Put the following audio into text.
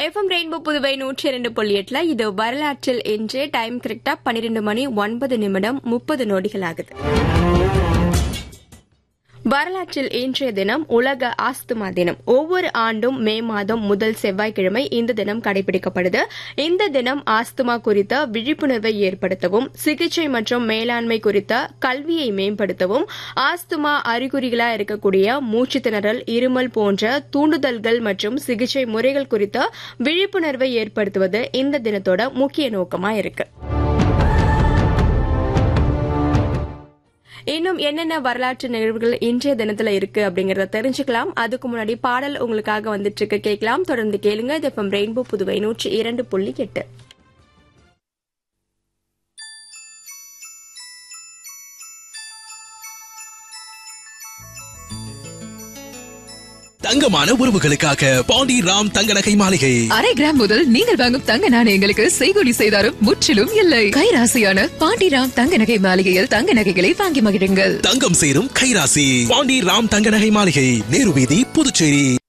FM rainbow Puduvai நூற்றி இரண்டு புள்ளி எட்டுல இது வரலாற்றில் இன்று டைம் கரெக்டா பன்னிரெண்டு மணி ஒன்பது நிமிடம் முப்பது நொடிகள் ஆகுது வரலாற்றில் இன்றைய தினம் உலக ஆஸ்துமா தினம் ஒவ்வொரு ஆண்டும் மே மாதம் முதல் செவ்வாய்க்கிழமை இந்த தினம் கடைபிடிக்கப்படுது இந்த தினம் ஆஸ்துமா குறித்த விழிப்புணர்வை ஏற்படுத்தவும் சிகிச்சை மற்றும் மேலாண்மை குறித்த கல்வியை மேம்படுத்தவும் ஆஸ்துமா அறிகுறிகளா இருக்கக்கூடிய மூச்சு திணறல் இருமல் போன்ற தூண்டுதல்கள் மற்றும் சிகிச்சை முறைகள் குறித்த விழிப்புணர்வை ஏற்படுத்துவது இந்த தினத்தோட முக்கிய நோக்கமா இருக்கு இன்னும் என்னென்ன வரலாற்று நிகழ்வுகள் இன்றைய தினத்துல இருக்கு அப்படிங்கறத தெரிஞ்சுக்கலாம் அதுக்கு முன்னாடி பாடல் உங்களுக்காக வந்துட்டு இருக்கு கேட்கலாம் தொடர்ந்து கேளுங்க இது இப்போ ரெயின்போ புதுவை நூற்றி இரண்டு புள்ளி எட்டு தங்கமான உறவுகளுக்காக பாண்டி ராம் தங்க நகை மாளிகை அரை கிராம் முதல் நீங்கள் வாங்கும் தங்க நாணயங்களுக்கு செய்கூலி செய்தாரும் முற்றிலும் இல்லை கைராசியான பாண்டிராம் தங்க நகை மாளிகையில் தங்க நகைகளை வாங்கி மகிழுங்கள் தங்கம் சேரும் கைராசி பாண்டி ராம் தங்க நகை மாளிகை நேரு வீதி புதுச்சேரி